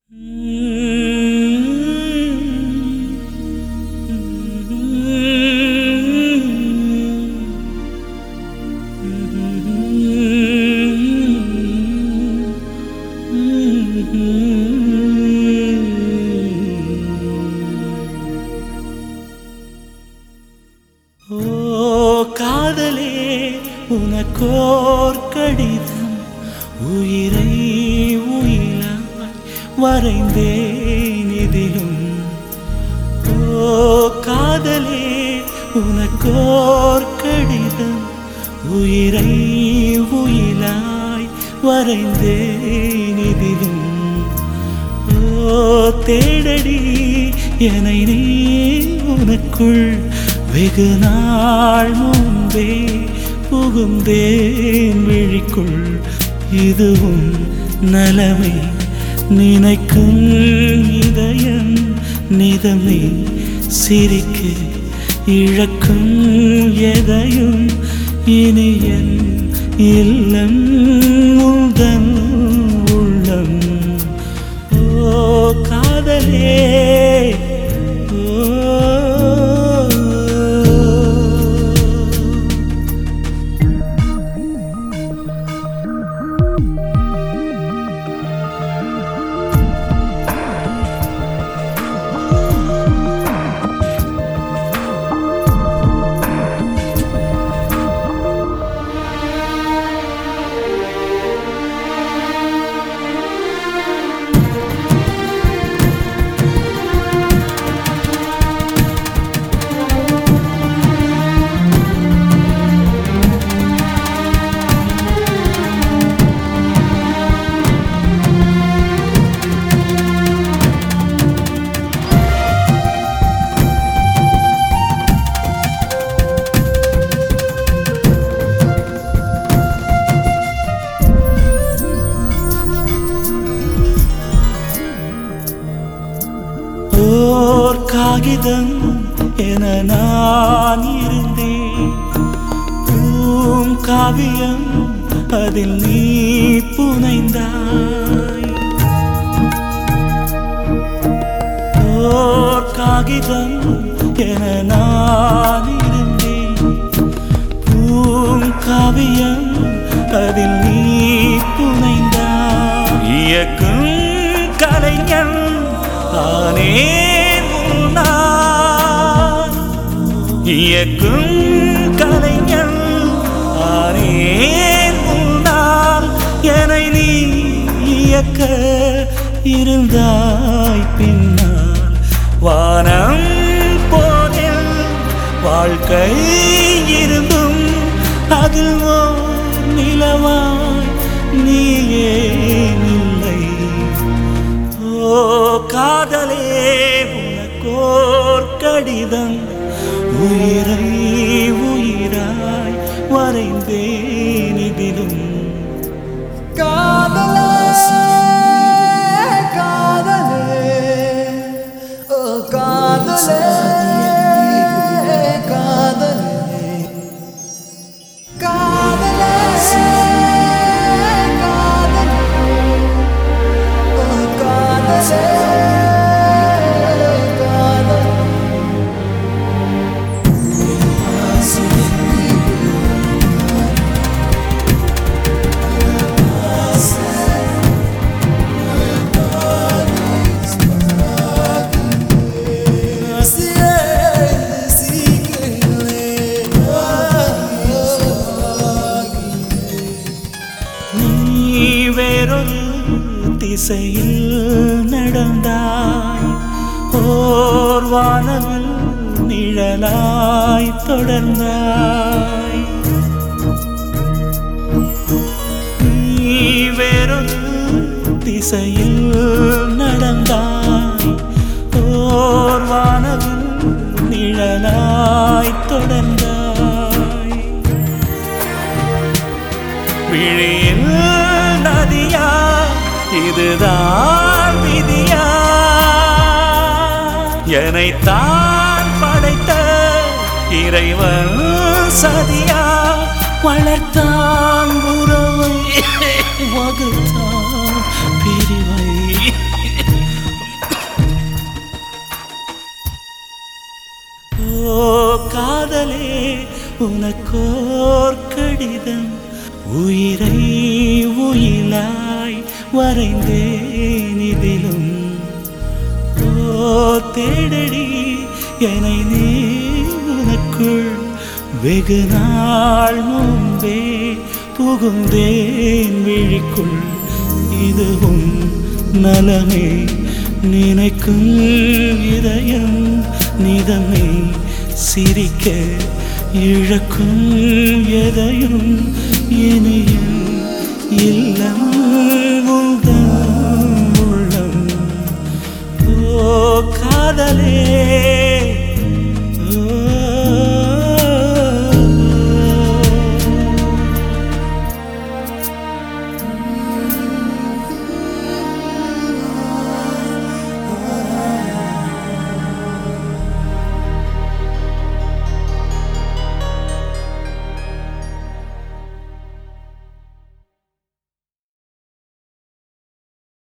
உனக்கோர் கடிதம் உயிரை உயிலாய் வரைந்தேன் இதிலும் ஓ காதலே உனக்கோர் கடிதம் உயிரை உயிலாய் வரைந்தேன் இதிலும் ஓ தேடடி என்னை நீ உனக்குள் வெகு நாள் முன்பே புகுந்தேன் விழிக்குள் இதுவும் நலமே நினைக்கும் இதயம் நிதமே சிரிக்க இழக்கும் எதையும் இனியன் இல்லம் உந்தன் உள்ளம் ஓ காதலே ஓ ஓர் காகிதம் என நான் இருந்தேன் பூம் காவியம் அதில் நீ புனைந்தாய் ஓர் காகிதம் என நான் இருந்தேன் பூம் காவியம் அதில் நீ புனைந்தாய் இயக்கும் கலைஞன் ஆனேன் உன்னால் இயக்கும் கலைஞன் ஆனேன் உன்னால் என்னை நீ இயக்க இருந்தாய் பின்னால் வானம் போதில் வாழ்க்கை இருந்தும் அதில் ஓர் நிலவாய் நீயே இல்லை ஓ காதலே உனக்கோர் கடிதம் உயிரை உயிராய் வரைந்தேன் இதிலும் காதலே காதலே ஓ காதலே காதலே காதலே காதலே ஓ காதலே காதலே நீ வேறொரு திசையில் நடந்தாய் ஓர் வானவில் நிழலாய் தொடர்ந்தாய் நீ வேறொரு திசையில் நடந்தாய் ஓர் வானவில் நிழலாய் தொடர்ந்தாய் விழியில் நதியா இதுதான் விதியா என்னைத்தான் படைத்த இறைவன் சதியா வளர்த்தான் உறவை வகுத்தான் பிரிவை உனக்கோர் கடிதம் உயிரை உயிலாய் வரைந்தேன் இதிலும் ஓர் தேடடி என்னை நீ உனக்குள் வெகு நாள் முன்பே புகுந்தேன் விழிக்குள் இதுவும் நலமே நினைக்கும் இதயம் நிதமே சிரிக்க இழக்கும் எதையும் இனியும் இல்லம்